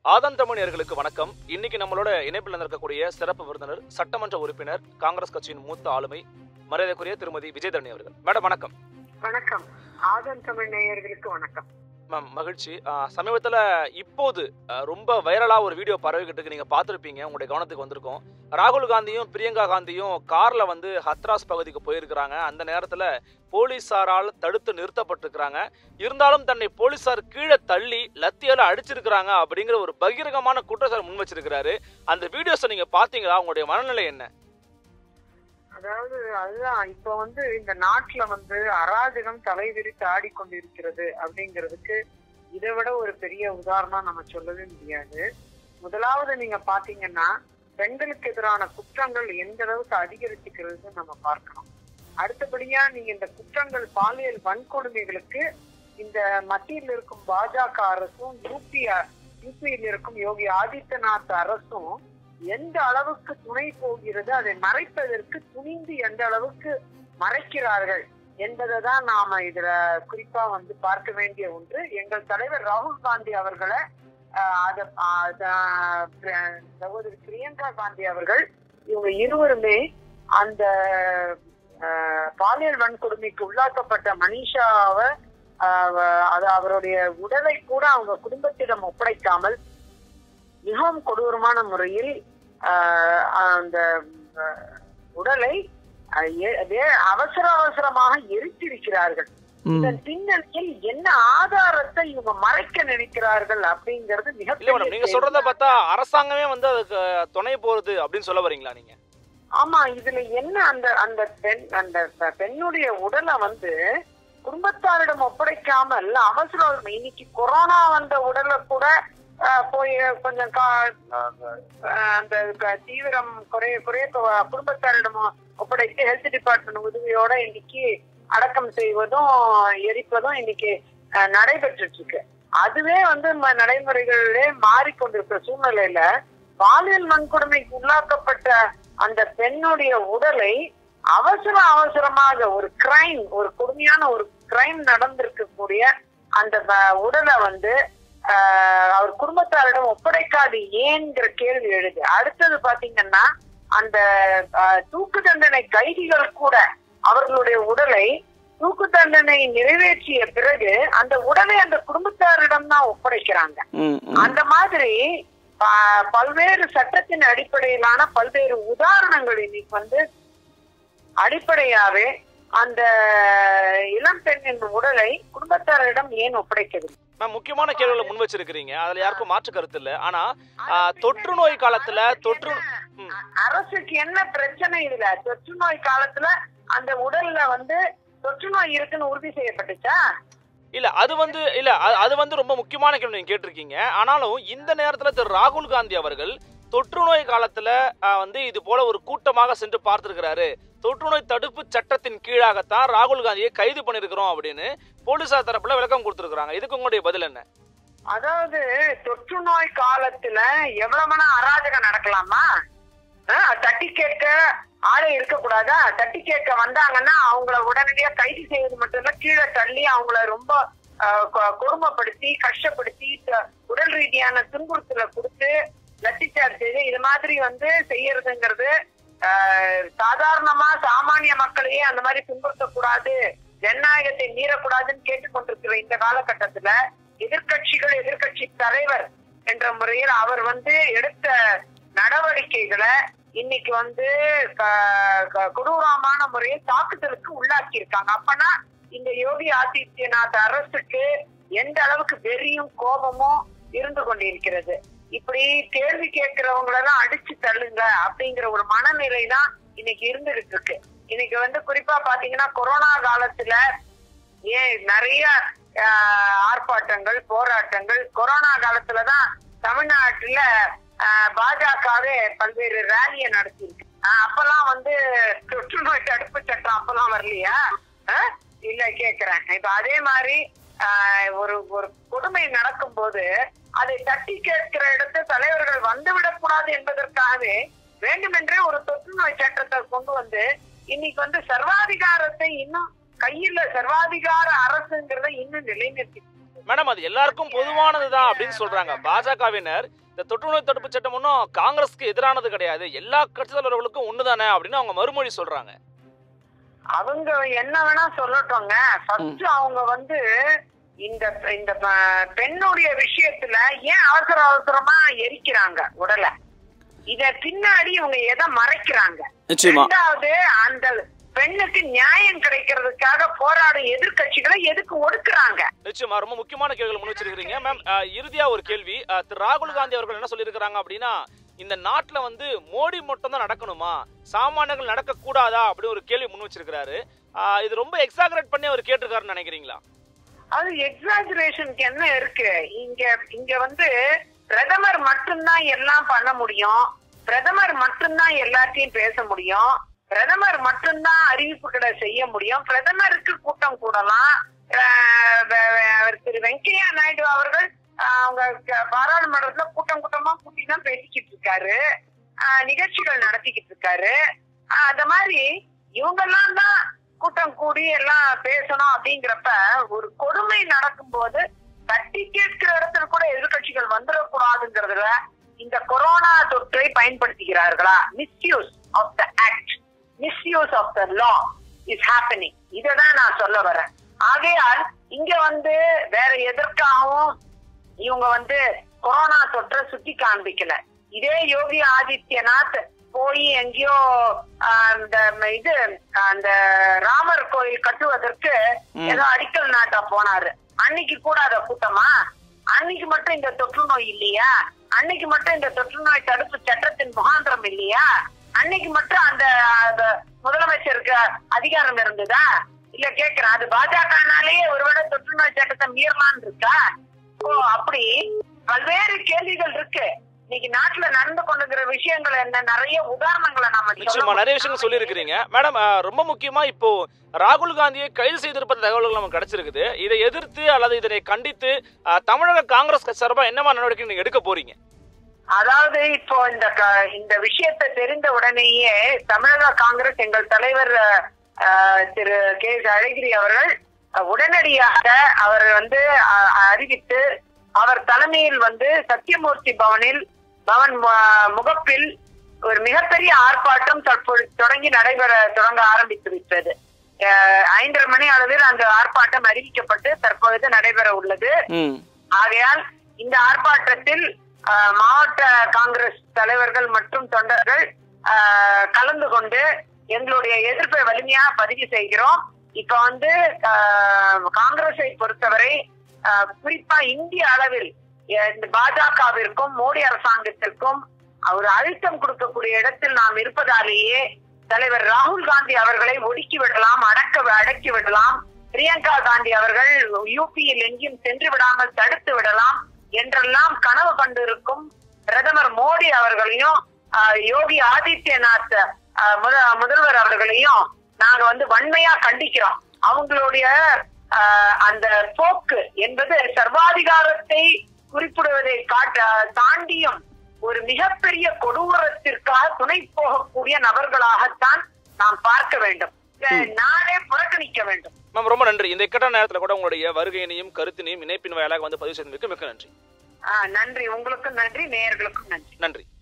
ஆதந்தமணியர்களுக்கு வணக்கம் இன்னைக்கு நம்மளோட இணைப்பில் இருக்கக்கூடிய சிறப்பு விருந்தினர் சட்டமன்ற உறுப்பினர் காங்கிரஸ் கட்சியின் மூத்த ஆளுமை மரியாதைக்குரிய திருமதி விஜயதரணி அவர்கள் மேடம் வணக்கம் வணக்கம் ஆதன் தமிழ் நேயர்களுக்கு வணக்கம் மேம் மகிழ்ச்சி ஆஹ், சமீபத்துல இப்போது ஆஹ், ரொம்ப வைரலா ஒரு வீடியோ பரவிக்கிட்டு இருக்கு நீங்க பார்த்திருப்பீங்க உங்களுடைய கவனத்துக்கு வந்திருக்கும் ராகுல் காந்தியும் பிரியங்கா காந்தியும் கார்ல வந்து ஹத்ராஸ் பகுதிக்கு போயிருக்கிறாங்க அந்த நேரத்துல போலீசாரால் தடுத்து நிறுத்தப்பட்டிருக்கிறாங்க இருந்தாலும் தன்னை போலீசார் கீழே தள்ளி லத்தியால அடிச்சிருக்கிறாங்க அப்படிங்கிற ஒரு பகிரங்கமான குற்றச்சாட்டு முன் வச்சிருக்கிறாரு அந்த வீடியோஸை நீங்க பாத்தீங்களா உங்களுடைய மனநிலை என்ன அதாவது அதுதான் இப்ப வந்து இந்த நாட்டுல வந்து அராஜகம் தலைவிரித்து ஆடிக்கொண்டிருக்கிறது அப்படிங்கிறதுக்கு இதை விட ஒரு பெரிய உதாரணம் நம்ம சொல்லவே முடியாது முதலாவது நீங்க பாத்தீங்கன்னா பெண்களுக்கு எதிரான குற்றங்கள் எந்த அளவுக்கு அதிகரிச்சுக்கிறது நம்ம பார்க்கணும் அடுத்தபடியா நீங்க இந்த குற்றங்கள் பாலியல் வன்கொடுமைகளுக்கு இந்த மத்தியில் இருக்கும் பாஜக அரசும் யூபி யூபியில் இருக்கும் யோகி ஆதித்யநாத் அரசும் எந்த அளவுக்கு துணை போகிறது அதை மறைப்பதற்கு துணிந்து எந்த அளவுக்கு மறைக்கிறார்கள் என்பதை தான் நாம இதுல குறிப்பா வந்து பார்க்க வேண்டிய ஒன்று எங்கள் தலைவர் ராகுல் காந்தி அவர்களை ஆஹ், அத- அத- பிர- சகோதரி பிரியங்கா காந்தி அவர்கள் இவங்க இருவருமே அந்த ஆஹ், பாலியல் வன்கொடுமைக்கு உள்ளாக்கப்பட்ட மனிஷாவை ஆஹ், அது அவருடைய உடலை கூட அவங்க குடும்பத்திடம் ஒப்படைக்காமல் மிகவும் கொடூரமான முறையில் ஆஹ், அந்த ஆஹ், உடலை ஆஹ், எ- வே- அவசர அவசரமாக எரித்திருக்கிறார்கள் இதன் பின்னணியில் என்ன ஆதாரத்தை இவங்க மறைக்க நினைக்கிறார்கள் அப்படிங்கிறது இல்ல மேடம் நீங்க மிகப்பெரிய சொல்றத பார்த்தா அரசாங்கமே வந்து அதுக்கு துணை போறது அப்படின்னு சொல்ல வரீங்களா நீங்க ஆமா இதுல என்ன அந்த அந்த பெண் அந்த பெ- பெண்ணுடைய உடலை வந்து குடும்பத்தாரிடம் ஒப்படைக்காமல் அவசர அவசரம் இன்னைக்கு கொரோனா வந்த உடலை கூட ஆஹ், போய் கொஞ்சம் கா- ஆஹ், அந்த க- தீவிரம் குறைய குறைய கு- குடும்பத்தாரிடம் ஒப்படைத்து ஹெல்த் டிபார்ட்மெண்ட் உதவியோட இன்னைக்கு அடக்கம் செய்வதும் எரிப்பதும் இன்னைக்கு ஆஹ், நடைபெற்றுட்டு இருக்கு அதுவே வந்து ம- நடைமுறைகளிலே மாறிக்கொண்டிருக்கிற சூழ்நிலையில பாலியல் வன்கொடுமைக்கு உள்ளாக்கப்பட்ட அந்த பெண்ணுடைய உடலை அவசர அவசரமாக ஒரு கிரைம் ஒரு கொடுமையான ஒரு கிரைம் நடந்திருக்கக்கூடிய அந்த வ- உடலை வந்து ஆஹ், அவர் குடும்பத்தாரிடம் ஒப்படைக்காது ஏன்ங்கிற கேள்வி எழுது அடுத்தது பாத்தீங்கன்னா அந்த ஆஹ், தூக்கு தண்டனை கைதிகள் கூட அவர்களுடைய உடலை தூக்கு தண்டனை நிறைவேற்றிய பிறகு அந்த உடலை அந்த குடும்பத்தாரிடம் தான் ஒப்படைக்கிறாங்க அந்த மாதிரி ப- பல்வேறு சட்டத்தின் அடிப்படையிலான பல்வேறு உதாரணங்கள் இன்னைக்கு வந்து அடிப்படையாவே அந்த இளம் பெண்ணின் உடலை குடும்பத்தாரிடம் ஏன் ஒப்படைக்கிறது மேம் முக்கியமான கேள்விகளை முன் வச்சிருக்கிறீங்க அதுல யாருக்கும் மாற்று கருத்து இல்ல ஆனா ஆ, தொற்று நோய் காலத்துல தொற்று ம். அரசுக்கு என்ன பிரச்சனை இதுல தொற்று நோய் காலத்துல அந்த உடல்ல வந்து தொற்று நோய் இருக்குன்னு உறுதி செய்யப்பட்டுச்சா இல்ல அது வந்து இல்ல அது- அது வந்து ரொம்ப முக்கியமான கேள்வி நீங்க கேட்டிருக்கீங்க ஆனாலும் இந்த நேரத்துல திரு ராகுல் காந்தி அவர்கள் தொற்று நோய் காலத்துல ஆ, வந்து இது போல ஒரு கூட்டமாக சென்று பார்த்திருக்கிறாரு தொற்று நோய் தடுப்பு சட்டத்தின் கீழாகத்தான் ராகுல் காந்தியை கைது பண்ணிருக்கிறோம் அப்படின்னு போலீசார் தரப்புல விளக்கம் கொடுத்திருக்காங்க இதுக்கு உங்களுடைய பதில் என்ன அதாவது தொற்று நோய் காலத்துல எவ்வளவு மணி அராஜகம் நடக்கலாமா ஆஹ், தட்டி கேட்க ஆளே இருக்கக்கூடாதா தட்டி கேட்க வந்தாங்கன்னா அவங்கள உடனடியா கைது செய்வது மட்டும் இல்ல கீழே தள்ளி அவங்கள ரொம்ப ஆஹ், கொ- கொடுமைப்படுத்தி கஷ்டப்படுத்தி த- உடல் ரீதியான துன்புறுத்தலை கொடுத்து லட்டிச்சார்ஜ் செய்து இது மாதிரி வந்து செய்யறதுங்கிறது ஆஹ், சாதாரணமா சாமானிய மக்களையே அந்த மாதிரி துன்புறுத்தக்கூடாது ஜனநாயகத்தை மீறக்கூடாதுன்னு கேட்டுக்கொண்டிருக்கிற இந்த காலகட்டத்துல எதிர்க்கட்சிகள் எதிர்க்கட்சி தலைவர் என்ற முறையில் அவர் வந்து எடுத்த நடவடிக்கைகளை இன்னைக்கு வந்து க- க- கொடூரமான முறையில் தாக்குதலுக்கு உள்ளாக்கி இருக்காங்க அப்பனா இந்த யோகி ஆதித்யநாத் அரசுக்கு எந்த அளவுக்கு வெறியும் கோபமும் இருந்து கொண்டிருக்கிறது இப்படி கேள்வி கேட்கிறவங்களெல்லாம் அடிச்சு தள்ளுங்க அப்படிங்கிற ஒரு மனநிலை தான் இன்னைக்கு இருந்துகிட்டு இருக்கு இன்னைக்கு வந்து குறிப்பா பாத்தீங்கன்னா கொரோனா காலத்துல ஏன் நிறைய ஆஹ், ஆர்ப்பாட்டங்கள் போராட்டங்கள் கொரோனா காலத்துலதான் தமிழ்நாட்டுல ஆஹ், பாஜகவே பல்வேறு ரேலியை நடத்தியிருக்கு ஆஹ், அப்பெல்லாம் வந்து தொற்று நோய் தடுப்பு சட்டம் அப்பெல்லாம் வரலையா ஆஹ்? இல்ல கேக்குறேன் இப்ப அதே மாதிரி ஆஹ், ஒரு ஒரு கொடுமை நடக்கும் போது அதை தட்டி கேட்கிற இடத்து தலைவர்கள் வந்துவிடக் கூடாது என்பதற்காகவே வேண்டுமென்றே ஒரு தொற்று நோய் சட்டத்தை கொண்டு வந்து இன்னைக்கு வந்து சர்வாதிகாரத்தை இன்னும் கையில சர்வாதிகார அரசுங்கிறத இன்னும் நிலைநிறுத்தி மேடம் அது எல்லாருக்கும் பொதுவானதுதான் அப்படின்னு சொல்றாங்க பாஜகவினர் இந்த தொற்று நோய் தடுப்பு சட்டம் ஒன்றும் காங்கிரஸ்க்கு எதிரானது கிடையாது எல்லா கட்சி தலைவர்களுக்கும் ஒண்ணுதானே அப்படின்னு அவங்க மறுமொழி சொல்றாங்க அவங்க என்ன வேணா சொல்லட்டோங்க ஃபர்ஸ்ட் அவங்க வந்து இந்த இந்த ப- பெண்ணுடைய விஷயத்துல ஏன் அவசர அவசரமா எரிக்கிறாங்க உடலை இத பின்னாடி இவங்க எதை மறைக்கிறாங்க நிச்சயமா ரெண்டாவது அந்த பெண்ணுக்கு நியாயம் கிடைக்கிறதுக்காக போராடும் எதிர்க்கட்சிகளை எதுக்கு ஒடுக்குறாங்க நிச்சயமா ரொம்ப முக்கியமான கேள்விகள் முன் வச்சிருக்கீங்க மேம் அஹ், இறுதியா ஒரு கேள்வி அஹ், திரு ராகுல் காந்தி அவர்கள் என்ன சொல்லியிருக்கிறாங்க அப்படின்னா இந்த நாட்டுல வந்து மோடி மட்டும் தான் நடக்கணுமா சாமானியர்கள் நடக்க கூடாதா அப்படின்னு ஒரு கேள்வி முன் வச்சிருக்கிறாரு அஹ், இது ரொம்ப எக்ஸாகரேட் பண்ணி அவர் கேட்டிருக்காருன்னு நினைக்கிறீங்களா அது எக்ஸாஜுரேஷனுக்கு என்ன இருக்கு இங்க இங்க வந்து பிரதமர் மட்டும்தான் எல்லாம் பண்ண முடியும் பிரதமர் மட்டும்தான் எல்லாத்தையும் பேச முடியும் பிரதமர் மட்டும்தான் அறிவிப்புகளை செய்ய முடியும் பிரதமருக்கு கூட்டம் கூடலாம் அஹ் வ- வ- திரு வெங்கையா நாயுடு அவர்கள் அஹ், அவங்க க- பாராளுமன்றத்துல கூட்டம் கூட்டமா கூட்டி தான் பேசிக்கிட்டு இருக்காரு அஹ், நிகழ்ச்சிகள் நடத்திக்கிட்டு இருக்காரு அஹ், அந்த மாதிரி இவங்கெல்லாம் தான் கூட்டம் கூடி எல்லாம் பேசணும் அப்படிங்கிறப்ப ஒரு கொடுமை நடக்கும்போது தட்டி கேட்கிற இடத்துல கூட எதிர்கட்சிகள் வந்துடக்கூடாதுங்கிறதுல இந்த கொரோனா தொற்றை பயன்படுத்துகிறார்களா misuse of the act misuse of the law is happening இததான் நான் சொல்ல வரேன் ஆகையால் இங்க வந்து வேற எதற்காகவும் இவங்க வந்து கொரோனா தொற்றை சுத்தி காண்பிக்கல இதே யோகி ஆதித்யநாத் போய் எங்கேயோ ஆஹ், அந்த இது அந்த ராமர் கோயில் கட்டுவதற்கு ம். ஏதோ அடிக்கல் நாட்டா போனாரு அன்னைக்கு கூட அத கூட்டமா அன்னைக்கு மட்டும் இந்த தொற்று நோய் இல்லையா அன்னைக்கு மட்டும் இந்த தொற்று நோய் தடுப்பு சட்டத்தின் முகாந்திரம் இல்லையா அன்னைக்கு மட்டும் அந்த அந்த முதலமைச்சருக்கு அதிகாரம் இருந்ததா இல்ல கேக்குறேன் அது பாஜகனாலேயே ஒருவேளை தொற்று நோய் சட்டத்தை மீறலான்னு இருக்கா ஓ அப்படி பல்வேறு கேள்விகள் இருக்கு இன்னைக்கு நாட்டுல நடந்து கொண்டிருக்கிற விஷயங்கள் என்ன நிறைய உதாரணங்களை நம்ம சொல்ல நிச்சயமா நிறைய முடியும். விஷயங்கள் சொல்லியிருக்கிறீங்க மேடம் அஹ், ரொம்ப முக்கியமா இப்போ ராகுல் காந்தியை கைது செய்திருப்ப தகவல்கள் நமக்கு கிடைச்சிருக்குது இதை எதிர்த்து அல்லது இதனை கண்டித்து அஹ், தமிழக காங்கிரஸ் கட்சி சார்பா என்னமா நடவடிக்கை நீங்க எடுக்க போறீங்க அதாவது இப்போ இந்த க- இந்த விஷயத்தை தெரிந்த உடனேயே தமிழக காங்கிரஸ் எங்கள் தலைவர் அஹ், திரு கே எஸ் அழகிரி அவர்கள் அஹ், உடனடியாக அவர் வந்து அஹ், அறிவித்து அவர் தலைமையில் வந்து சத்தியமூர்த்தி பவனில் பவன் மு- முகப்பில் ஒரு மிகப்பெரிய ஆர்ப்பாட்டம் தற்போது தொடங்கி நடைபெற தொடங்க ஆரம்பித்து விட்டது அஹ், ஐந்தரை மணி அளவில் அந்த ஆர்ப்பாட்டம் அறிவிக்கப்பட்டு தற்பொழுது நடைபெற உள்ளது ஆகையால் இந்த ஆர்ப்பாட்டத்தில் அஹ், மாவட்ட காங்கிரஸ் தலைவர்கள் மற்றும் தொண்டர்கள் அஹ், கலந்து கொண்டு எங்களுடைய எதிர்ப்பை வலிமையா பதிவு செய்கிறோம் இப்ப வந்து அஹ், காங்கிரஸை பொறுத்தவரை அஹ், குறிப்பா இந்திய அளவில் அஹ், இந்த பாஜகவிற்கும் மோடி அரசாங்கத்திற்கும் ஒரு அழுத்தம் கொடுக்கக்கூடிய இடத்தில் நாம் இருப்பதாலேயே தலைவர் ராகுல் காந்தி அவர்களை ஒடுக்கி விடலாம் அடக்க அடக்கி விடலாம் பிரியங்கா காந்தி அவர்கள் யூபியில் எங்கேயும் சென்று விடாமல் தடுத்து விடலாம் என்றெல்லாம் கனவு கண்டிருக்கும் பிரதமர் மோடி அவர்களையும் ஆஹ், யோகி ஆதித்யநாத் ஆஹ், முத- முதல்வர் அவர்களையும் நாங்க வந்து வன்மையா கண்டிக்கிறோம் அவங்களுடைய ஆஹ், அந்த போக்கு என்பது சர்வாதிகாரத்தை குறிப்பிடுவதை காட்ட தாண்டியும் ஒரு மிகப்பெரிய கொடூரத்திற்காக துணை போகக்கூடிய நபர்களாகத்தான் நாம் பார்க்க வேண்டும் இதை நாடே புறக்கணிக்க வேண்டும் மேம் ரொம்ப நன்றி இந்த இக்கட்ட நேரத்துல கூட உங்களுடைய வருகையினையும் கருத்தினையும் இணைப்பின் வாயிலாக வந்து பதிவு செய்ததற்கு மிக்க நன்றி ஆஹ் நன்றி உங்களுக்கும் நன்றி நேயர்களுக்கும் நன்றி நன்றி